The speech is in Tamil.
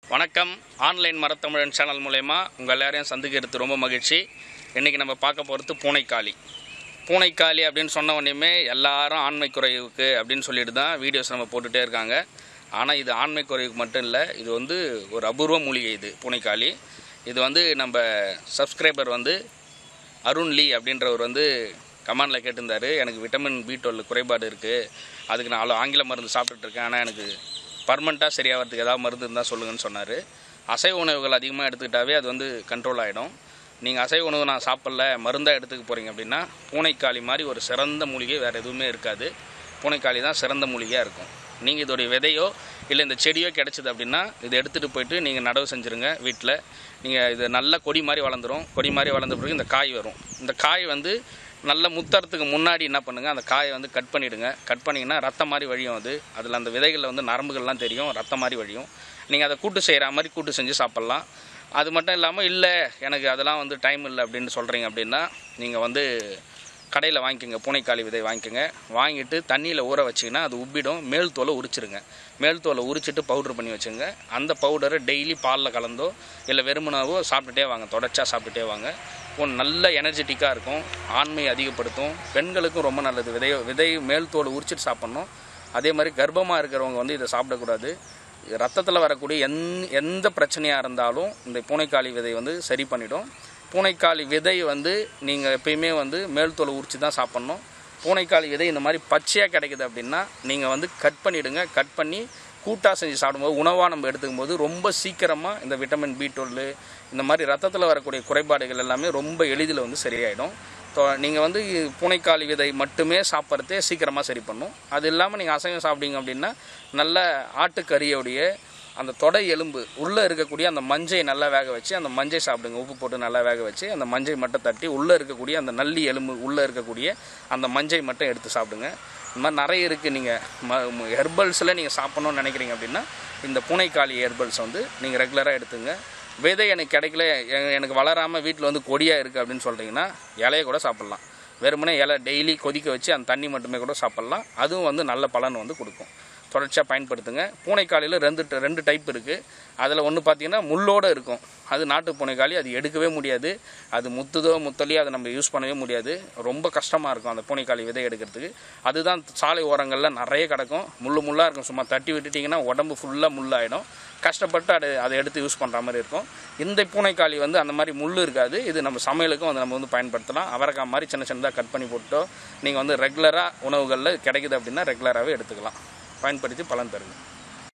வணக்கம் ஆன்லைன் மரத்தமிழன் சேனல் மூலயமா உங்கள் எல்லாரையும் சந்திக்கிறது ரொம்ப மகிழ்ச்சி இன்றைக்கி நம்ம பார்க்க போகிறது பூனைக்காளி பூனைக்காளி அப்படின்னு சொன்ன உடனேயுமே எல்லாரும் ஆண்மை குறைவுக்கு அப்படின்னு சொல்லிட்டு தான் வீடியோஸ் நம்ம போட்டுகிட்டே இருக்காங்க ஆனால் இது ஆண்மை குறைவுக்கு மட்டும் இல்லை இது வந்து ஒரு அபூர்வ மூலிகை இது பூனைக்காளி இது வந்து நம்ம சப்ஸ்கிரைபர் வந்து அருண் லீ அப்படின்றவர் வந்து கமாண்டில் கேட்டிருந்தாரு எனக்கு விட்டமின் பி டுவெல் குறைபாடு இருக்குது அதுக்கு நான் அவ்வளோ ஆங்கில மருந்து சாப்பிட்டுட்டு இருக்கேன் ஆனால் எனக்கு பர்மனெண்ட்டாக சரியாகிறதுக்கு ஏதாவது மருந்து இருந்தால் சொல்லுங்கன்னு சொன்னார் அசைவ உணவுகள் அதிகமாக எடுத்துக்கிட்டாவே அது வந்து கண்ட்ரோல் ஆகிடும் நீங்கள் அசைவ உணவு நான் சாப்பிடல மருந்தாக எடுத்துக்க போகிறீங்க அப்படின்னா பூனைக்காளி மாதிரி ஒரு சிறந்த மூலிகை வேறு எதுவுமே இருக்காது பூனைக்காளி தான் சிறந்த மூலிகையாக இருக்கும் நீங்கள் இதோடைய விதையோ இல்லை இந்த செடியோ கிடச்சிது அப்படின்னா இதை எடுத்துகிட்டு போயிட்டு நீங்கள் நடவு செஞ்சுருங்க வீட்டில் நீங்கள் இது நல்ல கொடி மாதிரி வளர்ந்துரும் கொடி மாதிரி வளர்ந்த பிறகு இந்த காய் வரும் இந்த காய் வந்து நல்ல முத்தறதுக்கு முன்னாடி என்ன பண்ணுங்கள் அந்த காயை வந்து கட் பண்ணிவிடுங்க கட் பண்ணிங்கன்னா ரத்தம் மாதிரி வழியும் அது அதில் அந்த விதைகளில் வந்து நரம்புகள்லாம் தெரியும் ரத்தம் மாதிரி வழியும் நீங்கள் அதை கூட்டு செய்கிற மாதிரி கூட்டு செஞ்சு சாப்பிட்லாம் அது மட்டும் இல்லாமல் இல்லை எனக்கு அதெல்லாம் வந்து டைம் இல்லை அப்படின்னு சொல்கிறீங்க அப்படின்னா நீங்கள் வந்து கடையில் வாங்கிக்கோங்க பூனைக்காளி விதை வாங்கிக்கோங்க வாங்கிட்டு தண்ணியில் ஊற வச்சிங்கன்னா அது உப்பிடும் மேல் தோலை உரிச்சிருங்க மேல் தோலை உரிச்சிட்டு பவுட்ரு பண்ணி வச்சுங்க அந்த பவுடரை டெய்லி பாலில் கலந்தோ இல்லை வெறுமனாவோ சாப்பிட்டுட்டே வாங்க தொடர்ச்சியாக சாப்பிட்டுட்டே வாங்க ஒரு நல்ல எனர்ஜெட்டிக்காக இருக்கும் ஆண்மையை அதிகப்படுத்தும் பெண்களுக்கும் ரொம்ப நல்லது விதை விதை மேல் தோலை உரிச்சிட்டு சாப்பிட்ணும் அதே மாதிரி கர்ப்பமாக இருக்கிறவங்க வந்து இதை சாப்பிடக்கூடாது ரத்தத்தில் வரக்கூடிய எந் எந்த பிரச்சனையாக இருந்தாலும் இந்த பூனைக்காளி விதை வந்து சரி பண்ணிடும் பூனைக்காளி விதை வந்து நீங்கள் எப்பயுமே வந்து மேல் தோலை உரிச்சு தான் சாப்பிட்ணும் பூனைக்காளி விதை இந்த மாதிரி பச்சையாக கிடைக்குது அப்படின்னா நீங்கள் வந்து கட் பண்ணிவிடுங்க கட் பண்ணி கூட்டாக செஞ்சு சாப்பிடும்போது உணவாக நம்ம எடுத்துக்கும் போது ரொம்ப சீக்கிரமாக இந்த விட்டமின் பி டுவெல் இந்த மாதிரி ரத்தத்தில் வரக்கூடிய குறைபாடுகள் எல்லாமே ரொம்ப எளிதில் வந்து சரியாயிடும் ஸோ நீங்கள் வந்து பூனைக்காளி விதை மட்டுமே சாப்பிட்றதே சீக்கிரமாக சரி பண்ணும் அது இல்லாமல் நீங்கள் அசைவம் சாப்பிட்டீங்க அப்படின்னா நல்ல ஆட்டுக்கறியோடைய அந்த தொடை எலும்பு உள்ளே இருக்கக்கூடிய அந்த மஞ்சை நல்லா வேக வச்சு அந்த மஞ்சை சாப்பிடுங்க உப்பு போட்டு நல்லா வேக வச்சு அந்த மஞ்சை மட்டும் தட்டி உள்ளே இருக்கக்கூடிய அந்த நல்லி எலும்பு உள்ளே இருக்கக்கூடிய அந்த மஞ்சை மட்டும் எடுத்து சாப்பிடுங்க இந்த மாதிரி நிறைய இருக்குது நீங்கள் ம ஹெர்பல்ஸில் நீங்கள் சாப்பிட்ணுன்னு நினைக்கிறீங்க அப்படின்னா இந்த பூனைக்காளி ஹெர்பல்ஸ் வந்து நீங்கள் ரெகுலராக எடுத்துங்க விதை எனக்கு கிடைக்கல எ- எனக்கு வளராமல் வீட்டில் வந்து கொடியாக இருக்குது அப்படின்னு சொல்கிறீங்கன்னா இலையை கூட சாப்பிட்லாம் வெறுமனே இலை டெய்லி கொதிக்க வச்சு அந்த தண்ணி மட்டுமே கூட சாப்பிட்லாம் அதுவும் வந்து நல்ல பலன் வந்து கொடுக்கும் தொடர்ச்சியாக பயன்படுத்துங்க பூனைக்காளியில் ரெண்டு ட- ரெண்டு டைப் இருக்குது அதில் ஒன்று பார்த்தீங்கன்னா முள்ளோடு இருக்கும் அது நாட்டு பூனைக்காளி அது எடுக்கவே முடியாது அது முத்துதோ முத்தலையோ அதை நம்ம யூஸ் பண்ணவே முடியாது ரொம்ப கஷ்டமாக இருக்கும் அந்த பூனைக்காளி விதை எடுக்கிறதுக்கு அதுதான் சாலை ஓரங்களில் நிறைய கிடக்கும் முள்ளு முள்ளாக இருக்கும் சும்மா தட்டி விட்டுட்டிங்கன்னா உடம்பு ஃபுல்லாக முள்ளாயிடும் கஷ்டப்பட்டு அதை அதை எடுத்து யூஸ் பண்ணுற மாதிரி இருக்கும் இந்த பூனைக்காளி வந்து அந்த மாதிரி முள் இருக்காது இது நம்ம சமையலுக்கும் வந்து நம்ம வந்து பயன்படுத்தலாம் அவரைக்காய் மாதிரி சின்ன சின்னதாக கட் பண்ணி போட்டோ நீங்கள் வந்து ரெகுலராக உணவுகளில் கிடைக்குது அப்படின்னா ரெகுலராகவே எடுத்துக்கலாம் பயன்படுத்தி பலன் தருங்க